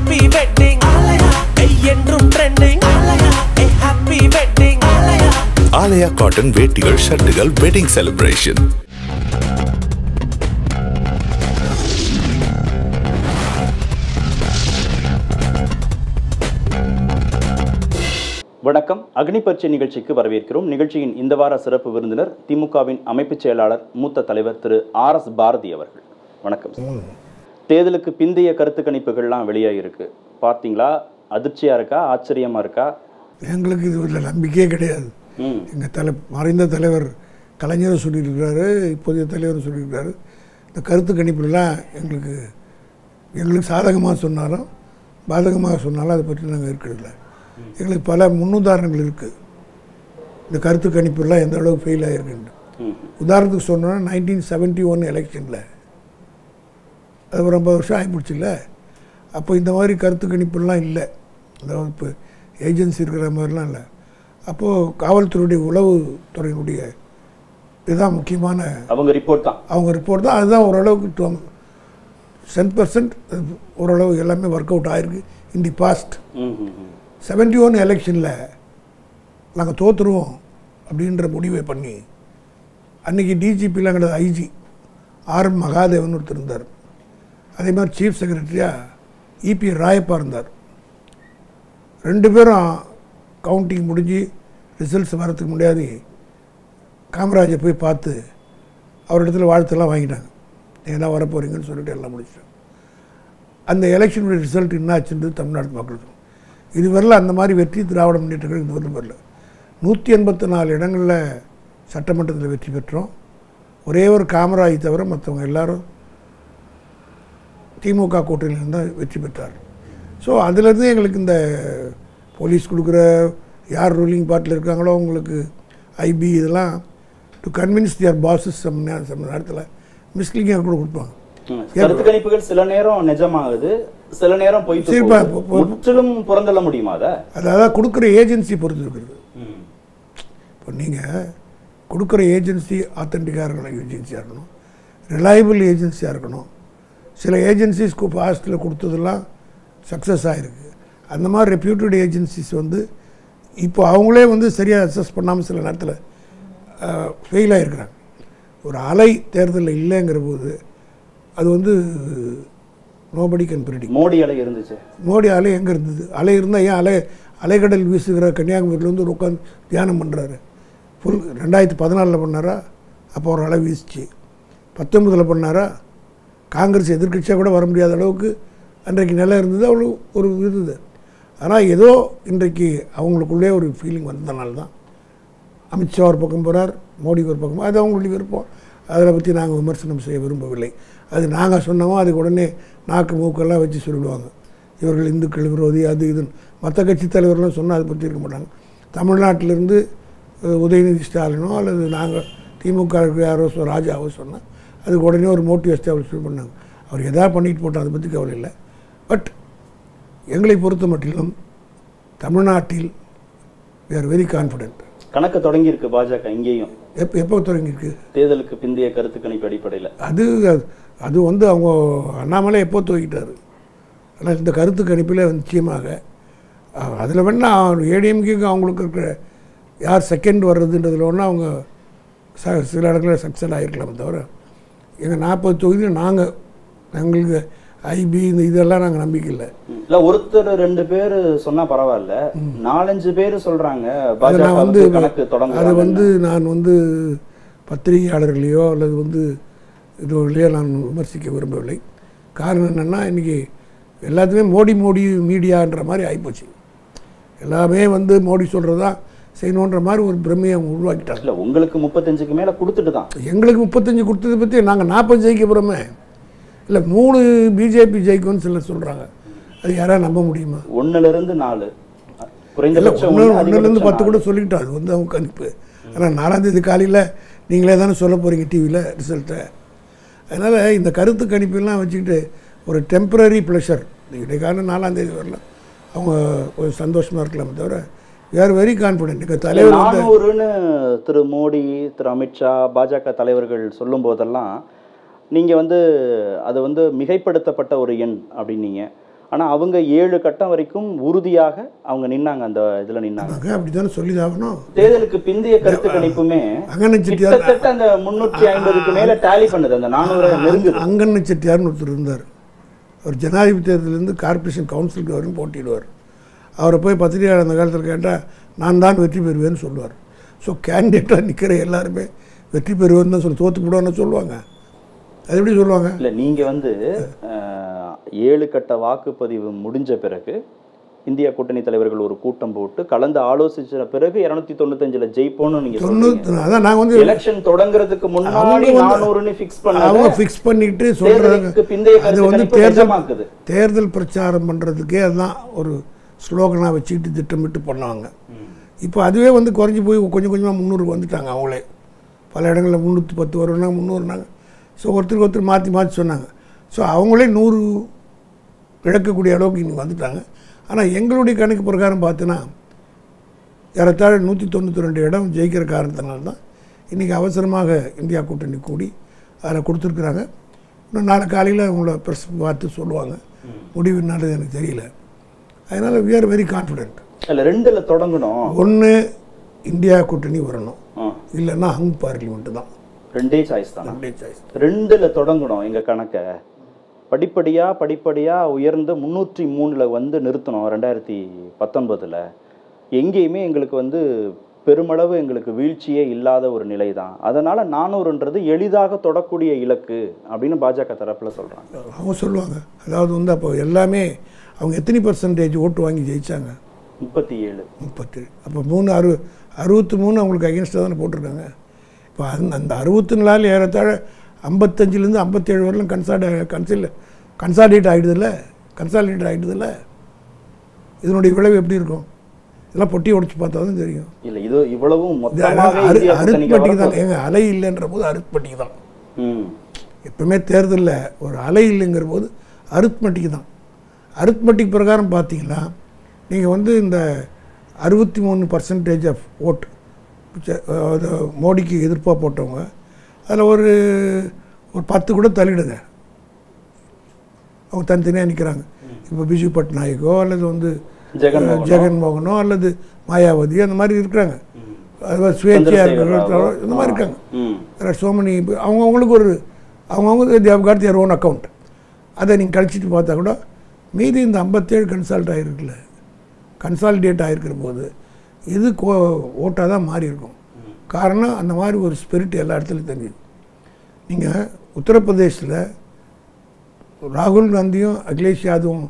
Happy wedding Aalaya என்றும் trending Aalaya happy wedding Aalaya Aalaya cotton வேட்டிகள் ஷர்ட்டுகள் வெட்டிங் செலிப்ரேஷன் வணக்கம் அக்னி பரீட்சை நிகழ்ச்சிக்கு வரவேற்கிறோம் நிகழ்ச்சியின் இந்த வார சிறப்பு விருந்தினர் திமுகவின் அமைப்புச் செயலாளர் மூத்த தலைவர் திரு ஆர் எஸ் பாரதி அவர்கள் வணக்கம் சார். தேர்தலுக்கு பிந்தைய கருத்து கணிப்புகள்லாம் வெளியாகிருக்கு பார்த்தீங்களா அதிர்ச்சியா இருக்கா ஆச்சரியமா இருக்கா எங்களுக்கு இது ஒரு நம்பிக்கையே கிடையாது ம் எங்கள் தலை மறைந்த தலைவர் கலைஞரும் சொல்லியிருக்கிறாரு இப்போதைய தலைவரும் சொல்லியிருக்கிறாரு இந்த கருத்து கணிப்புலாம் எங்களுக்கு எங்களுக்கு சாதகமாக சொன்னாலும் பாதகமாக சொன்னாலும் அதை பற்றி நாங்கள் இருக்கிறதில்ல எங்களுக்கு பல முன்னுதாரணங்கள் இருக்குது இந்த கருத்து கணிப்புலாம் எந்த அளவுக்கு ஃபெயில் ஆகிருக்குன்னு ம் உதாரணத்துக்கு சொன்னோன்னா நைன்டீன் செவன்ட்டி ஒன் எலெக்ஷனில் அது ஒரு ஐம்பது வருஷம் ஆகிப்போச்சுல்ல அப்போ இந்த மாதிரி கருத்து கணிப்புலாம் இல்லை அதாவது இப்போ ஏஜென்சி இருக்கிற மாதிரிலாம் இல்லை அப்போது காவல்துறையுடைய உளவுத்துறையினுடைய இதுதான் முக்கியமான அவங்க ரிப்போர்ட் தான் அவங்க ரிப்போர்ட் தான் அதுதான் ஓரளவுக்கு சென் பர்சன்ட் ஓரளவு எல்லாமே ஒர்க் அவுட் ஆயிருக்கு இன் தி பாஸ்ட் ம் ம் ம். செவன்ட்டி ஒன் எலெக்ஷனில் நாங்கள் தோற்றுருவோம் அப்படின்ற முடிவை பண்ணி அன்றைக்கி டிஜிபிலாம் கிடையாது ஐஜி ஆர் எம் மகாதேவன் ஒருத்தர் இருந்தார் அதே மாதிரி சீஃப் செக்ரட்டரியாக இபி ராயப்பா இருந்தார் ரெண்டு பேரும் கவுண்டிங் முடிஞ்சு ரிசல்ட்ஸ் வரதுக்கு முன்னாடி காமராஜை போய் பார்த்து அவரிடத்துல வாழ்த்தெல்லாம் வாங்கிட்டாங்க நீங்கள் தான் வரப்போகிறீங்கன்னு சொல்லிட்டு எல்லாம் முடிச்சிட்டாங்க அந்த எலெக்ஷனுடைய ரிசல்ட் என்னாச்சுன்றது தமிழ்நாட்டு மக்கள் சொல்லும். இதுவரையில் அந்த மாதிரி வெற்றி திராவிட முன்னேற்றங்கள் இது வரலும் வரல நூற்றி எண்பத்தி நாலு இடங்களில் சட்டமன்றத்தில் வெற்றி பெற்றோம் ஒரே ஒரு காமராஜ் தவிர மற்றவங்க எல்லாரும் திமுக கூட்டணியில் தான் வெற்றி பெற்றார் ஸோ அதுலேருந்து எங்களுக்கு இந்த போலீஸ் கொடுக்குற யார் ரூலிங் பார்ட்டில் இருக்காங்களோ அவங்களுக்கு ஐபி இதெல்லாம் to convince their bosses some நே சம் நேரத்தில் மிஸ்லீடிங்காக கூட கொடுப்பாங்க ம். கருத்து கணிப்புகள் சில நேரம் நிஜமாகுது சில நேரம் போயிட்டு சரி, போகுது. பா- பா- முற்றிலும் புறந்தள்ள முடியுமா அதை அதாவது கொடுக்குற ஏஜென்சி பொறுத்து இருக்கிறது ம் இப்போ நீங்கள் கொடுக்குற ஏஜென்சி ஆத்தென்டிக்காக இருக்கணும் ஏஜென்சியாக இருக்கணும் ரிலையபிள் ஏஜென்சியாக இருக்கணும் சில ஏஜென்சிஸ் பாஸ்ட்டில் கொடுத்ததெல்லாம் சக்ஸஸ் ஆகிருக்கு அந்த மாதிரி ரெப்யூட்டட் ஏஜென்சிஸ் வந்து இப்போ அவங்களே வந்து சரியாக அசஸ் பண்ணாமல் சில நேரத்தில் ஃபெயில் ஆகிருக்கிறாங்க ஒரு அலை தேர்தலில் இல்லைங்கிற போது அது வந்து நோபடி கேன் predict மோடி அலை இருந்துச்சு மோடி அலை எங்கே இருந்தது அலை இருந்தால் ஏன் அலை அலைக்கடல் வீசுகிற கன்னியாகுமரியில் வந்து உட்காந்து தியானம் பண்ணுறாரு ஃபுல் ரெண்டாயிரத்தி பதினாலில் பண்ணாரா அப்போ ஒரு அலை வீசுச்சு பத்தொன்பதில் பண்ணாரா காங்கிரஸ் எதிர்க்கட்சியாக கூட வர முடியாத அளவுக்கு அன்றைக்கு நிலை இருந்தது அவ்வளோ ஒரு இருந்தது ஆனால் ஏதோ இன்றைக்கு அவங்களுக்குள்ளே ஒரு ஃபீலிங் வந்ததுனால தான் அமித்ஷா ஒரு பக்கம் போகிறார் மோடி ஒரு பக்கம் அது அவங்களுடைய விருப்பம் அதில் பற்றி நாங்கள் விமர்சனம் செய்ய விரும்பவில்லை அது நாங்கள் சொன்னோமோ அதுக்கு உடனே நாக்கு மூக்கெல்லாம் வச்சு சொல்லிடுவாங்க இவர்கள் இந்துக்கள் விரோதி அது இதுன்னு மற்ற கட்சி தலைவர்களும் சொன்னால் அதை பற்றி இருக்க மாட்டாங்க தமிழ்நாட்டிலிருந்து அஹ், உதயநிதி ஸ்டாலினோ அல்லது நாங்கள் திமுக வுக்கு யாரோ சொ- ராஜாவோ சொன்னால் அதுக்கு உடனே ஒரு மோட்டிவ் எஸ்டாப்ளிஷ் பண்ணாங்க அவர் எதாவது பண்ணிட்டு போட்டால் அதை பற்றி கவலை இல்லை பட் எங்களை பொறுத்த மட்டிலும் தமிழ்நாட்டில் we are வெரி கான்ஃபிடென்ட் கணக்கு தொடங்கி இருக்கு பாஜக இங்கேயும் எப்போ எப்போ தொடங்கியிருக்கு தேர்தலுக்கு பிந்தைய கருத்து கணிப்பு அடிப்படையில் அது அது வந்து அவங்க அண்ணாமலை எப்போ துவக்கிட்டாரு ஆனால் இந்த கருத்து கணிப்பில் நிச்சயமாக அதில் வேணால் ஏடிஎம்கேக்கு அவங்களுக்கு இருக்கிற யார் செகண்ட் வர்றதுன்றதுல ஒன்றா அவங்க ச சில இடங்களில் சக்ஸஸ் ஆகிருக்கலாமே தவிர எங்கள் நாற்பது தொகுதியில் நாங்கள் எங்களுக்கு ஐபி இந்த இதெல்லாம் நாங்கள் நம்பிக்கை இல்லை இல்ல ஒருத்தர் ரெண்டு பேர் சொன்னா பரவாயில்ல நாலஞ்சு பேர் சொல்றாங்க அதை நான் பாஜக வந்து கணக்கு அதை தொடங்க வந்து நான் வந்து பத்திரிகையாளர்களையோ அல்லது வந்து இதுலையோ நான் விமர்சிக்க விரும்பவில்லை காரணம் என்னென்னா இன்றைக்கி எல்லாத்துமே மோடி மோடி மீடியான்ற மாதிரி ஆகிப்போச்சு எல்லாமே வந்து மோடி சொல்கிறது தான் செய்யணுன்ற மாதிரி ஒரு பிரமையை அவங்க உருவாக்கிட்டாங்க இல்ல உங்களுக்கு முப்பத்தஞ்சுக்கு மேல கொடுத்துட்டு தான் எங்களுக்கு முப்பத்தஞ்சு கொடுத்ததை பற்றி நாங்கள் நாற்பது ஜெயிக்க போகிறோமே இல்லை மூணு பிஜேபி ஜெயிக்கும்னு சிலர் சொல்கிறாங்க அது யாராவது நம்ப முடியுமா ஒண்ணுல இருந்து நாலு இல்லை குறைந்தபட்சம் ஒன்று ஒண்ணு, ஒன்றுலேருந்து பத்து அதிகபட்சம் கூட சொல்லிக்கிட்டோம் அது வந்து அவங்க கணிப்பு ஆனால் நாலாந்தேதி காலையில் நீங்களே தானே சொல்ல போகிறீங்க டிவியில் ரிசல்ட்டை அதனால் இந்த கருத்து கணிப்பெல்லாம் வச்சுக்கிட்டு ஒரு டெம்பரரி ப்ளஷர் இன்றைக்கான நாலாந்தேதி வரல அவங்க ஒரு சந்தோஷமாக இருக்கலாமே தவிர வேறு வெரி கான்ஃபிடென்ட் எங்கள் தலைவர் வந்து நானூறுன்னு திரு மோடி திரு அமித்ஷா பாஜக தலைவர்கள் சொல்லும் போதெல்லாம் நீங்க வந்து அது வந்து மிகைப்படுத்தப்பட்ட ஒரு எண் அப்படின்னீங்க ஆனால் அவங்க ஏழு கட்டம் வரைக்கும் உறுதியாக அவங்க நின்னாங்க அந்த இதில் நின்னாங்க நாங்கள் அப்படி தானே சொல்லி ஆகணும் தேர்தலுக்கு பிந்தைய கருத்து கணிப்புமே அங்கன செட்டியார் கிட்டத்தட்ட அந்த முன்னூற்றி ஐம்பதுக்கு மேல டேலி பண்ணுது அந்த நானூறு நெருங்குது அங்கண்ண செட்டியார்னு ஒருத்தர் இருந்தார் அவர் ஜனாதிபதி தேர்தலேருந்து கார்ப்பரேஷன் கவுன்சிலுக்கு வரையும் போட்டியிடுவார் அவரை போய் பத்திரிகையாளர் அந்த காலத்தில் கேட்டால் நான் தான் வெற்றி பெறுவேன்னு சொல்லுவார் ஸோ கேண்டிடேட்டாக நிற்கிற எல்லாருமே வெற்றி பெறுவேன்னு தான் சொல்லி தோற்று போடுவான்னு சொல்லுவாங்க அது எப்படி சொல்லுவாங்க இல்ல நீங்க வந்து அஹ், ஏழு கட்ட வாக்குப்பதிவு முடிஞ்ச பிறகு இந்திய கூட்டணி தலைவர்கள் ஒரு கூட்டம் போட்டு கலந்து ஆலோசிச்ச பிறகு இருநூத்தி தொண்ணூத்தஞ்சுல ஜெயிப்போம்னு நீங்க சொல்றீங்க தொண்ணூற்றி அதான் நான் வந்து எலெக்ஷன் தொடங்குறதுக்கு முன்னாடி அவங்க வந்து- நானூறுன்னு ஃபிக்ஸ் அவங்க பண்ணாங்க ஃபிக்ஸ் பண்ணிட்டு சொல்கிறாங்க தேர்தலுக்கு பிந்தைய அது கருத்து வந்து கணிப்பு தேர்தல் நிஜமாக்குது தேர்தல் பிரச்சாரம் பண்ணுறதுக்கே அதுதான் ஒரு ஸ்லோகனாக வச்சுக்கிட்டு திட்டமிட்டு பண்ணுவாங்க இப்போ அதுவே வந்து குறைஞ்சி போய் கொஞ்சம் கொஞ்சமாக முந்நூறுக்கு வந்துட்டாங்க அவங்களே பல இடங்களில் முந்நூற்றி பத்து வருவாங்க முந்நூறுனாங்க ஸோ ஒருத்தருக்கு ஒருத்தர் மாற்றி மாற்றி சொன்னாங்க ஸோ அவங்களே நூறு இழக்கக்கூடிய அளவுக்கு இன்னைக்கு வந்துட்டாங்க ஆனால் எங்களுடைய கணக்கு பிரகாரம் பார்த்தோன்னா ஏறத்தாழ நூற்றி தொண்ணூற்றி ரெண்டு இடம் ஜெயிக்கிற காரணத்தினால தான் இன்றைக்கி அவசரமாக இந்தியா கூட்டணி கூடி அதில் கொடுத்துருக்குறாங்க இன்னும் நாளை காலையில் அவங்கள ப்ரெஸ் பார்த்து சொல்லுவாங்க முடிவு என்னது எனக்கு தெரியல அதனால் we are வெரி கான்ஃபிடென்ட் இல்ல ரெண்டுல தொடங்கணும் ஒன்று இந்தியா கூட்டணி வரணும் ஆ, இல்லைன்னா ஹங் பார்லிமெண்ட்டு தான் ரெண்டே சாய்ஸ் தானா ரெண்டே சாய்ஸ் ரெண்டுல தொடங்கணும் எங்க கணக்கை படிப்படியா படிப்படியா உயர்ந்து முன்னூற்றி மூணுல வந்து நிறுத்தணும் ரெண்டாயிரத்தி பத்தொன்பதுல எங்கேயுமே எங்களுக்கு வந்து பெருமளவு எங்களுக்கு வீழ்ச்சியே இல்லாத ஒரு நிலை தான் அதனால நானூறுன்றது எளிதாக தொடக்கூடிய இலக்கு அப்படின்னு பாஜக தரப்புல சொல்றாங்க அவங்க சொல்லுவாங்க அதாவது வந்து அப்போ எல்லாமே அவங்க எத்தனை பர்சன்டேஜ் ஓட்டு வாங்கி ஜெயிச்சாங்க முப்பத்தி ஏழு முப்பத்து அப்போ மூணு அறு அறுபத்தி மூணு அவங்களுக்கு அகேன்ஸ்டாக தானே போட்டிருக்காங்க இப்போ அந்த அந்த அறுபத்தி நாலு ஏறத்தாழ ஐம்பத்தஞ்சிலேருந்து ஐம்பத்தேழு வரலும் கன்சாட கன்சில் கன்சாலிடேட் ஆகிடுதில்ல கன்சாலிடேட் ஆகிடுதில்ல இதனுடைய விளைவு எப்படி இருக்கும் இதெல்லாம் பொட்டி உடைச்சு பார்த்தா தான் தெரியும் இல்ல இது இவ்வளவும் இது மொத்தமாவே அரு இந்தியா கூட்டணிக்கு அருத்மெட்டிக் தான் வரப்போ- ஏங்க அலை இல்லைன்ற போது அருத்மெட்டிக் தான் ம் எப்பவுமே தேர்தலில் ஒரு அலை இல்லைங்கிற போது அருத்மெட்டிக் தான் அருத்மெட்டிக் பிரகாரம் பார்த்தீங்கன்னா நீங்கள் வந்து இந்த அறுபத்தி மூணு பர்சன்டேஜ் ஆஃப் ஓட் மோடிக்கு எதிர்ப்பாக போட்டவங்க அதில் ஒரு ஒரு பத்து கூட தள்ளிடுங்க அவங்க தனித்தனியாக நிற்கிறாங்க இப்போ பிஜு பட்நாயக்கோ அல்லது வந்து ஜெகன் அஹ், மோகனோ. ஜெகன்மோகனோ அல்லது மாயாவதி அந்த மாதிரி இருக்கிறாங்க அது மாதிரி சுயேட்சையாக சந்திரசேகர் இருக்கிற ராவ். இந்த மாதிரி இருக்காங்க ம் there are so many அவங்கவுங்களுக்கு ஒரு அவங்கவுங்க they've got their own account அதை நீங்கள் கழிச்சிட்டு பார்த்தா கூட மீதி இந்த ஐம்பத்தேழு கன்சால்ட் ஆகிருக்குல்ல கன்சாலிடேட் ஆகிருக்கிற போது இது கோ ஓட்டாக தான் மாறி இருக்கும் காரணம் அந்த மாதிரி ஒரு ஸ்பிரிட் எல்லா இடத்துலையும் தெரியுது நீங்கள் உத்தரப்பிரதேசத்தில் ராகுல் காந்தியும் அகிலேஷ் யாதவும்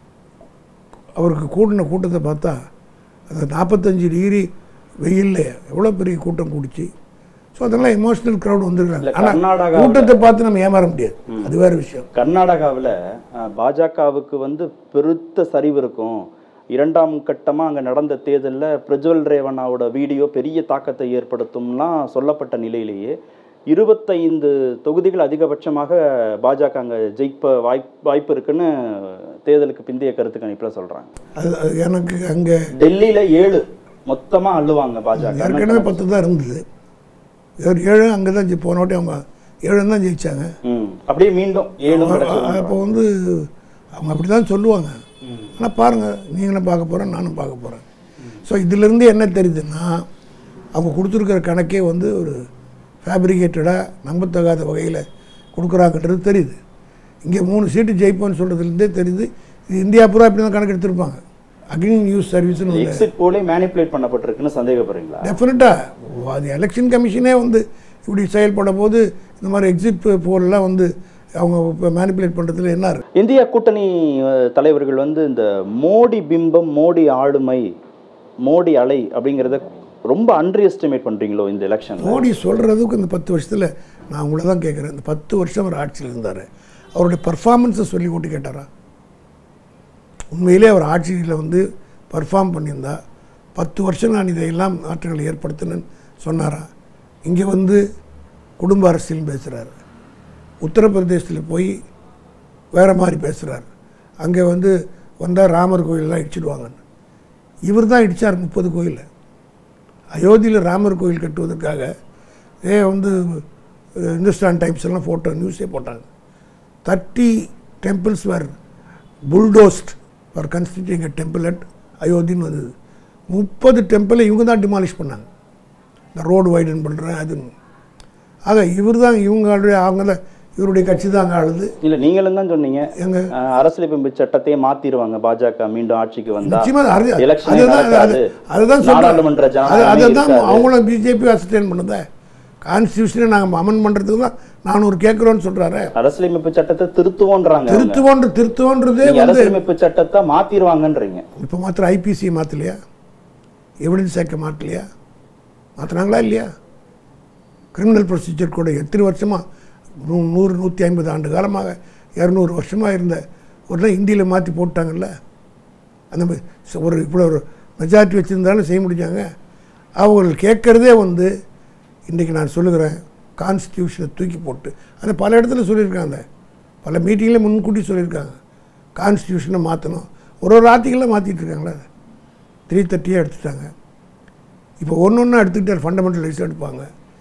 அவருக்கு கூட்டின கூட்டத்தை பார்த்தா அந்த நாற்பத்தஞ்சு டிகிரி வெயில்ல எவ்வளோ பெரிய கூட்டம் கூடிச்சு ஸோ அதெல்லாம் எமோஷனல் க்ரௌட் வந்துருக்காங்க இல்ல, ஆனால் கர்நாடகாவுல- கூட்டத்தை பார்த்து நம்ம ஏமாற முடியாது அது வேற விஷயம் கர்நாடகாவில் பாஜகவுக்கு வந்து பெருத்த சரிவு இருக்கும் இரண்டாம் கட்டமாக அங்கே நடந்த தேர்தலில் பிரஜ்வல் ரேவண்ணாவோட வீடியோ பெரிய தாக்கத்தை ஏற்படுத்தும்லாம் சொல்லப்பட்ட நிலையிலேயே இருபத்தைந்து தொகுதிகள் அதிகபட்சமாக பாஜக அங்கே ஜெயிப்ப வாய்ப் வாய்ப்பு இருக்குன்னு தேர்தலுக்கு பிந்தைய கருத்து கணிப்பில் சொல்கிறாங்க அது அது எனக்கு அங்கே டெல்லியில் ஏழு மொத்தமாக அள்ளுவாங்க பாஜக ஏற்கனவே பத்து தான் இருந்தது ஒரு ஏழு அங்கே தான் ஜெயி- போன வாட்டி அவங்க ஏழு தான் ஜெயிச்சாங்க ம் அப்படியே மீண்டும் ஏழும் கிடைச்சிரும். அப்போ வந்து அவங்க அப்படி தான் சொல்லுவாங்க ஆனால் பாருங்கள் நீங்களும் பார்க்க போகிறேன் நானும் பார்க்க போகிறேன் ஸோ இதிலிருந்து என்ன தெரியுதுன்னா அவங்க கொடுத்துருக்கிற கணக்கே வந்து ஒரு ஃபேப்ரிகேட்டடாக நம்பத்தகாத வகையில் கொடுக்குறாங்கன்றது தெரியுது இங்கே மூணு சீட்டு ஜெயிப்போம்னு சொல்கிறதுலேருந்தே தெரியுது இது இந்தியா பூரா இப்படி தான் கணக்கு எடுத்திருப்பாங்க அக்னி நியூஸ் சர்வீஸ்னு ஒன்று எக்ஸிட் போலே மேனிப்புலேட் பண்ணப்பட்டிருக்குன்னு சந்தேகப்படுறீங்களா டெஃபினட்டாக அது எலெக்ஷன் கமிஷனே வந்து இப்படி செயல்பட போது இந்த மாதிரி எக்ஸிட் போல்லாம் வந்து அவங்க இப்போ மேனிப்புலேட் பண்ணுறதுல என்ன இருக்கு இந்தியா கூட்டணி அஹ், தலைவர்கள் வந்து இந்த மோடி பிம்பம் மோடி ஆளுமை மோடி அலை அப்படிங்கிறத ரொம்ப அண்டர் எஸ்டிமேட் பண்றீங்களோ இந்த எலெக்ஷன் மோடி சொல்கிறதுக்கு இந்த பத்து வருஷத்தில் நான் உங்களை தான் கேட்குறேன் இந்த பத்து வருஷம் அவர் ஆட்சியில் இருந்தார் அவருடைய பர்ஃபார்மன்ஸை சொல்லி கூட்டி கேட்டாரா உண்மையிலே அவர் ஆட்சியில் வந்து பர்ஃபார்ம் பண்ணியிருந்தா பத்து வருஷம் நான் இதையெல்லாம் மாற்றங்களை ஏற்படுத்தினேன்னு சொன்னாரா இங்கே வந்து குடும்ப அரசியல் பேசுகிறாரு உத்தரப்பிரதேசத்தில் போய் வேறு மாதிரி பேசுகிறார் அங்கே வந்து வந்தால் ராமர் கோயிலெலாம் இடிச்சிடுவாங்கன்னு இவர் தான் இடித்தார் முப்பது கோயிலை அயோத்தியில் ராமர் கோயில் கட்டுவதற்காக ஏ வந்து அஹ், இந்துஸ்தான் டைம்ஸ் எல்லாம் ஃபோட்டோ நியூஸே போட்டாங்க thirty temples were bulldozed for constructing a temple at அயோத்தின்னு வந்தது முப்பது டெம்பிளை இவங்க தான் டிமாலிஷ் பண்ணாங்க இந்த ரோடு வைடன் பண்ணுறேன் அது ஆக இவர் தான் இவங்களுடைய அவங்க தான் இவருடைய கட்சி தான் அங்கே ஆளுது இல்ல நீங்களும் தான் சொன்னீங்க எங்க அஹ், அரசியலமைப்பு சட்டத்தையே மாத்திருவாங்க பாஜக மீண்டும் ஆட்சிக்கு வந்தா நிச்சயமா அது அறி- எலெக்ஷனே அதுதான் அது- நடக்காது. அதுதான் சொல்றேன். நாடாளுமன்ற அது ஜனநாயகமே அதை தான் இருக்காது. அவங்களும் பிஜேபி அசிஸ்டன்ட் பண்ணுத கான்ஸ்டியூஷனை நாங்கள் அமெண்ட் பண்ணுறதுக்கு தான் நானூறு கேட்குறோன்னு சொல்கிறாரு அரசியலமைப்பு சட்டத்தை திருத்துவோன்றாங்க அவங்க. திருத்துவோன்ற திருத்துவோன்றதே நீங்க வந்து அரசியலமைப்பு சட்டத்தை மாத்திருவாங்கன்றீங்க இப்போ மாத்திரம் ஐபிசி மாற்றலையா எவிடன்ஸ் ஆக்டை மாற்றலையா மாற்றினாங்களா இல்லையா கிரிமினல் ப்ரொசீஜர் கூட எத்தனை வருஷமாக நூ நூறு நூற்றி ஐம்பது ஆண்டு காலமாக இரநூறு வருஷமாக இருந்த ஒரு இந்தியில் மாற்றி போட்டாங்கல்ல அந்த மாதிரி ச- ஒரு இவ்வளோ ஒரு மெஜாரிட்டி வச்சுருந்தாலும் செய்ய முடிஞ்சாங்க அவங்க கேட்குறதே வந்து இன்றைக்கி நான் சொல்லுகிறேன் கான்ஸ்டியூஷனை தூக்கி போட்டு அதை பல இடத்துல சொல்லியிருக்காங்க பல மீட்டிங்கில் முன்கூட்டி சொல்லியிருக்காங்க கான்ஸ்டியூஷனை மாற்றணும் ஒரு ஒரு ஆர்டிக்கலாக மாற்றிட்டு இருக்காங்களே த்ரீ தேர்ட்டியாக எடுத்துட்டாங்க இப்போ ஒன்று ஒன்றா எடுத்துக்கிட்டு ஃபண்டமெண்டல் ரைட்ஸ் எடுப்பாங்க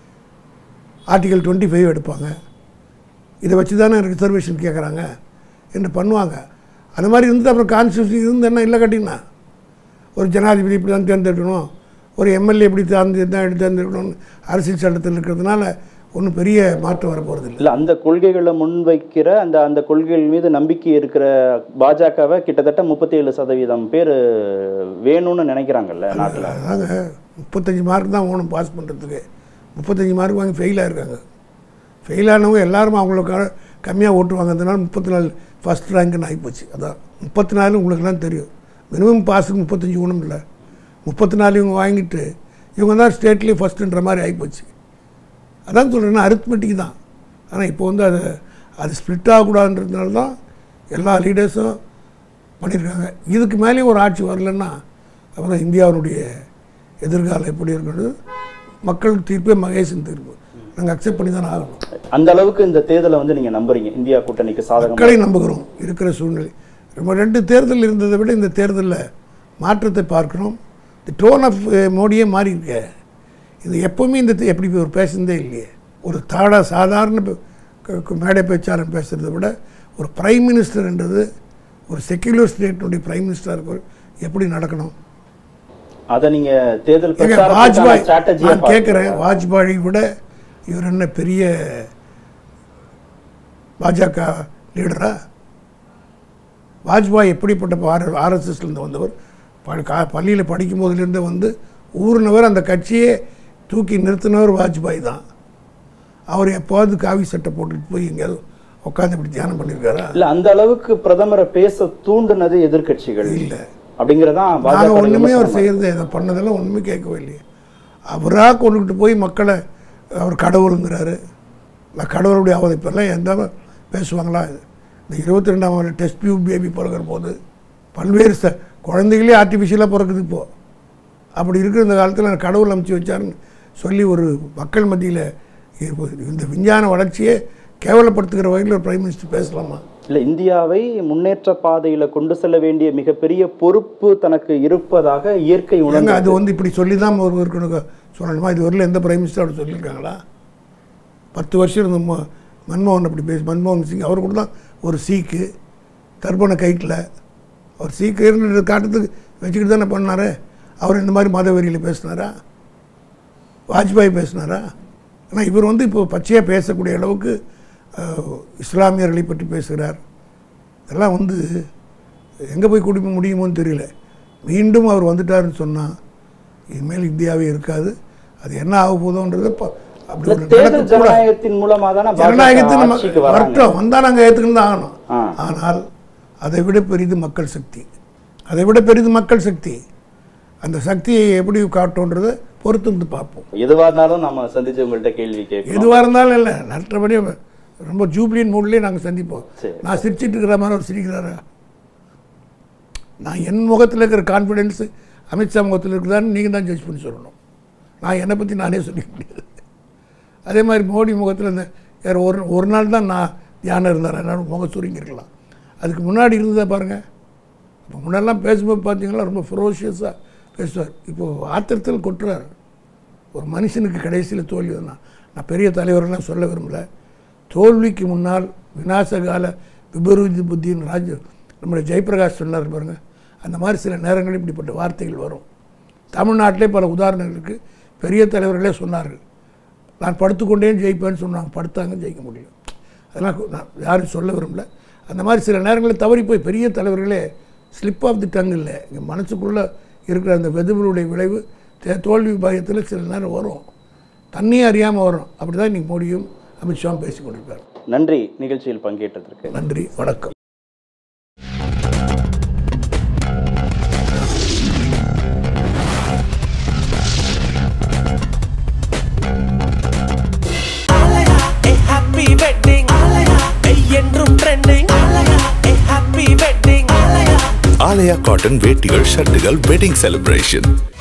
ஆர்டிகல் டுவெண்ட்டி ஃபைவ் எடுப்பாங்க இதை வச்சு தானே ரிசர்வேஷன் கேட்குறாங்க என்று பண்ணுவாங்க அந்த மாதிரி இருந்து அப்புறம் கான்ஸ்டியூஷன் இருந்து என்ன இல்லை கட்டிங்கன்னா ஒரு ஜனாதிபதி இப்படி தான் தேர்ந்தெடுக்கணும் ஒரு எம்எல்ஏ இப்படி தேர்ந்து தான் எடுத்து தேர்ந்தெடுக்கணும்னு அரசியல் சட்டத்தில் இருக்கிறதுனால ஒன்றும் பெரிய மாற்றம் வர போகிறது இல்லை இல்ல அந்த கொள்கைகளை முன்வைக்கிற அந்த அந்த கொள்கைகள் மீது நம்பிக்கை இருக்கிற பாஜகவை கிட்டத்தட்ட முப்பத்தி ஏழு சதவீதம் பேர் வேணும்னு நினைக்கிறாங்கல்ல நாட்டுல அதாங்க முப்பத்தஞ்சு மார்க் தான் வேணும் பாஸ் பண்ணுறதுக்கு முப்பத்தஞ்சு மார்க் வாங்கி ஃபெயில் ஆயிருக்காங்க ஃபெயில் ஆனவங்க எல்லாரும் அவங்களுக்கு கம்மியாக ஓட்டுவாங்கிறதுனால முப்பத்தி நாலு ஃபஸ்ட் ரேங்க்னு ஆகிப்போச்சு அதான் முப்பத்தி நாலு உங்களுக்குலாம் தெரியும் மினிமம் பாஸுக்கு முப்பத்தஞ்சு குணம் இல்லை முப்பத்தி நாலு இவங்க வாங்கிட்டு இவங்க தான் ஸ்டேட்லேயே ஃபஸ்ட்டுன்ற மாதிரி ஆகிப்போச்சு அதான் சொல்கிறேன்னா அரித்மெட்டிக் தான் ஆனால் இப்போ வந்து அது அது ஸ்ப்ளிட் ஆகக்கூடாதுன்றதுனால தான் எல்லா லீடர்ஸும் பண்ணியிருக்காங்க இதுக்கு மேலேயும் ஒரு ஆட்சி வரலன்னா அப்புறம் இந்தியாவினுடைய எதிர்காலம் எப்படி இருக்கிறது மக்கள் தீர்ப்பே மகேசன் தீர்ப்பு நாங்கள் அக்செப்ட் பண்ணி தான் ஆகணும் அந்த அளவுக்கு இந்த தேர்தலை வந்து நீங்க நம்புறீங்க இந்தியா கூட்டணிக்கு சாதகமா மக்களை நம்புகிறோம் இருக்கிற சூழ்நிலை நம்ம ரெண்டு தேர்தல் இருந்ததை விட இந்த தேர்தலில் மாற்றத்தை பார்க்கிறோம் இந்த டோன் ஆஃப் மோடியே மாறி இருக்க இது எப்போவுமே இந்த தே- எப்படி ஒரு பேசுனதே இல்லையே ஒரு தாடா சாதாரண பே- க- க- மேடை பேச்சாளர் பேசுகிறத விட ஒரு பிரைம் மினிஸ்டர்ன்றது ஒரு செக்யுலர் ஸ்டேட்டினுடைய பிரைம் மினிஸ்டருக்கு எப்படி நடக்கணும் அதை நீங்க தேர்தல் ஏங்க, பிரச்சாரத்துக்கான வாஜ்பாய் strategy-யா நான் கேட்குறேன் பார்க்கறீங்களா? வாஜ்பாயை விட இவர் என்ன பெரிய பாஜக லீடரா வாஜ்பாய் எப்படிப்பட்ட ஆர் ஆர்எஸ்எஸ்லேருந்து வந்தவர் ப- கா- பள்ளியில் படிக்கும் போதுலேருந்து வந்து ஊர்னவர் அந்த கட்சியே தூக்கி நிறுத்தினவர் வாஜ்பாய் தான் அவர் எப்போது காவி சட்டை போட்டுட்டு போய் எங்கேயாவது உட்காந்து இப்படி தியானம் பண்ணியிருக்காரா இல்ல அந்த அளவுக்கு பிரதமரை பேச தூண்டுனது எதிர்க்கட்சிகள் இல்ல. அப்படிங்கறதான் நாங்கள் பாஜக ஒன்றுமே அவர் விமர்சனம். செய்கிறது அதை பண்ணதெல்லாம் ஒன்றுமே கேட்கவே இல்லையே அவராக கொண்டுகிட்டு போய் மக்களை அவர் கடவுளுங்கிறாரு நான் கடவுளுடைய அவதைப்பெல்லாம் எந்த பேசுவாங்களா இந்த இருபத்தி ரெண்டாம் ஆண்டு டெஸ்ட் டியூப் பேபி பிறக்கிற போது பல்வேறு ச குழந்தைகளே ஆர்டிஃபிஷியலாக பிறக்குது இப்போது அப்படி இருக்கிற இந்த காலத்தில் கடவுள் அமைச்சு வச்சாருன்னு சொல்லி ஒரு மக்கள் மத்தியில் இந்த விஞ்ஞான வளர்ச்சியை கேவலப்படுத்துகிற வகையில் ஒரு பிரைம் மினிஸ்டர் பேசலாமா இல்ல இந்தியாவை முன்னேற்ற பாதையில கொண்டு செல்ல வேண்டிய மிகப்பெரிய பொறுப்பு தனக்கு இருப்பதாக இயற்கை ஏங்க உணர்ந்து அது வந்து இப்படி சொல்லி தான் ஒரு இருக்கணும் சொல்லணுமா இது வரல எந்த பிரைம் மினிஸ்டர் அப்படி சொல்லியிருக்காங்களா பத்து வருஷம் இருந்த ம- மன்மோகன் அப்படி பேசி மன்மோகன் சிங் அவர் கூட தான் ஒரு சீக்கு தர்பண கைட்டில் அவர் சீக்கு இருந்த காட்டத்துக்கு வச்சுக்கிட்டு தானே பண்ணார் அவர் இந்த மாதிரி மத வெறியில் பேசினாரா வாஜ்பாய் பேசினாரா ஆனால் இவர் வந்து இப்போ பச்சையாக பேசக்கூடிய அளவுக்கு அஹ், இஸ்லாமியர்களை பற்றி பேசுகிறார் இதெல்லாம் வந்து எங்கே போய் குடிக்க முடியுமோன்னு தெரியல மீண்டும் அவர் வந்துட்டாருன்னு சொன்னால் இனிமேல் இந்தியாவே இருக்காது அது என்ன ஆக போதோன்றது ப- அப்படி இல்ல ஒரு தேர்தல் நடக்கக்கூடாது. ஜனநாயகத்தின் மூலமா தானே ஜனநாயகத்தை பாஜக நம்ம ஆட்சிக்கு வராங்க வரட்டும் வந்தால் நாங்கள் ஏற்றுக்கணும் தான் ஆகணும் ஆ. ஆனால் அதை விட பெரிது மக்கள் சக்தி அதை விட பெரிது மக்கள் சக்தி அந்த சக்தியை எப்படி காட்டுன்றதை பொறுத்து வந்து பார்ப்போம் எதுவா இருந்தாலும் நம்ம சந்திச்சு உங்கள்ட்ட கேள்வி கேட்கணும் எதுவாக இருந்தாலும் இல்லை மற்றபடி ரொம்ப ஜூப்ளியின் மூட்லேயே நாங்கள் சந்திப்போம் சரி. நான் சிரிச்சிட்டு இருக்கிற மாதிரி அவர் சிரிக்கிறாரா நான் என் முகத்தில் இருக்கிற கான்ஃபிடென்ஸு அமித்ஷா முகத்தில் இருக்குதான்னு நீங்கள் தான் ஜட்ஜ் பண்ணி சொல்லணும் நான் என்னை பற்றி நானே சொல்லிக்க முடியாது அதே மாதிரி மோடி முகத்தில் இந்த வேறு ஒரு ஒரு நாள் தான் நான் தியானம் இருந்தார் எல்லாரும் முகம் சுருங்கிருக்கலாம் அதுக்கு முன்னாடி இருந்ததை பாருங்கள் இப்போ முன்னாடிலாம் பேசும்போது பார்த்தீங்கன்னா ரொம்ப ஃபெரோஷியஸாக பேசுவார் இப்போது ஆத்திரத்தில் கொட்டுறார் ஒரு மனுஷனுக்கு கடைசியில் தோல்வி தான் நான் பெரிய தலைவரெல்லாம் சொல்ல விரும்பல தோல்விக்கு முன்னால் விநாசகால விபரீத புத்தின்னு ராஜ நம்முடைய ஜெயபிரகாஷ் சொன்னார் பாருங்க அந்த மாதிரி சில நேரங்களில் இப்படிப்பட்ட வார்த்தைகள் வரும் தமிழ்நாட்டிலே பல உதாரணங்களுக்கு பெரிய தலைவர்களே சொன்னார்கள் நான் படுத்துக்கொண்டேன் ஜெயிப்பேன்னு சொன்னாங்க படுத்தாங்க ஜெயிக்க முடியும் அதெல்லாம் கு- நான் யாரும் சொல்ல விரும்பல அந்த மாதிரி சில நேரங்களில் தவறி போய் பெரிய தலைவர்களே ஸ்லிப் ஆஃப் தி டங் இல்லை இங்கே மனசுக்குள்ளே இருக்கிற அந்த வெதுவலுடைய விளைவு தே- தோல்வி பயத்தில் சில நேரம் வரும் தண்ணியே அறியாமல் வரும் அப்படி தான் இன்றைக்கி மோடியும் அமித்ஷாவும் பேசி கொண்டிருக்காரு நன்றி நிகழ்ச்சியில் பங்கேற்றதற்கு நன்றி வணக்கம் ஆலயா ஏ ஹாப்பி வெட்டிங் ஆலயா ஏ என்றும் ட்ரெண்டிங் ஆலயா ஏ happy wedding Aalaya Aalaya cotton வேட்டிகள் ஷர்ட்டுகள் வெட்டிங் செலிப்ரேஷன்